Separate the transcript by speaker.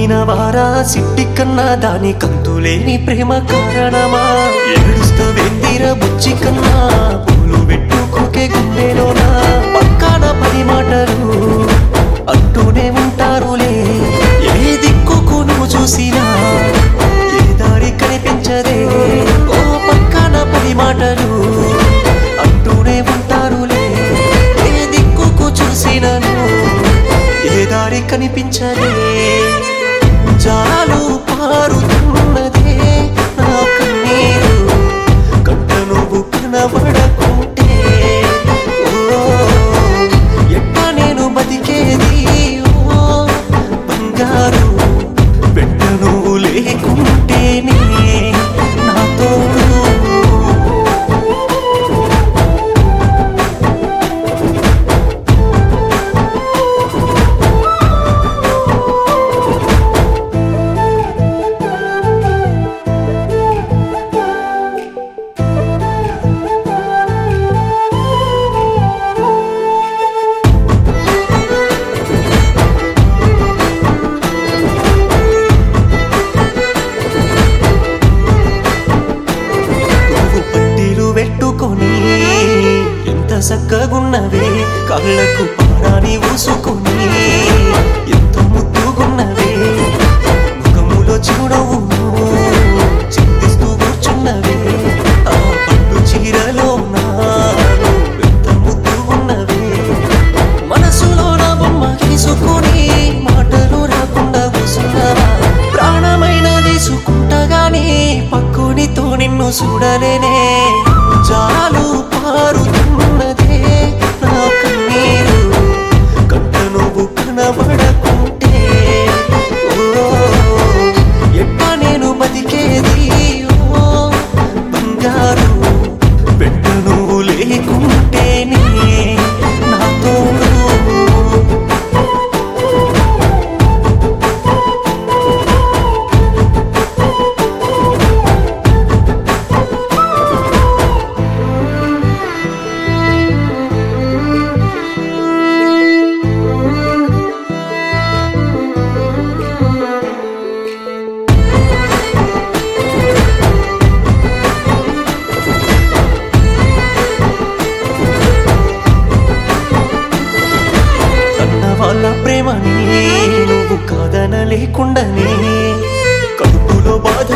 Speaker 1: వారా సిట్టి కన్నా దాని కంతులేని ప్రేమ కారణమా ఏడుస్తూ వెందిర బుచ్చి కన్నా పూలు పెట్టుకోకే గుండెలోనా పక్కన పది మాటలు అంటూనే ఉంటారులే ఏ దిక్కుకు నువ్వు చూసినా ఏ దారి కనిపించదే ఓ పక్కన పది మాటలు అంటూనే ఉంటారులే ఏ దిక్కుకు చూసినను ఏ దారి కనిపించదే జాలు పారుతున్నదే నా కన్నీరు కంట నువ్వు కనబడకుంటే ఓ ఎట్ట నేను బతికేది ఓ బంగారు పెట్ట నువ్వు లేకుంటేనే నా తోడు నువ్వు పట్టీలు పెట్టుకొని ఎంత చక్కగున్నవే కళ్ళకు పారాని ఊసుకొని ఎంత ముద్దుగున్నవే ముఖములో చిరునవ్వు చింతిస్తూ కూర్చున్నవే ఆ పట్టు చీరలో నాను ఎంత ముద్దుగున్నవే మనసులో నా బొమ్మ గీసుకొని మాటలు రాకుండా కూసున్నావా ప్రాణమైన తీసుకుంటగానే పక్కునితో నిన్ను చూడలేనే చాలు పారుతున్నదే నా కన్నీరు కంట నువ్వు కనబడకుంటే ఓ ఎట్ట నేను బతికేది ఓ బంగారు పెట్ట నువ్వు లేకుంటేనే నా తోడు అన్న వాళ్ళ ప్రేమని నువ్వు కాదన లేకుండానే కడుపులో బాధ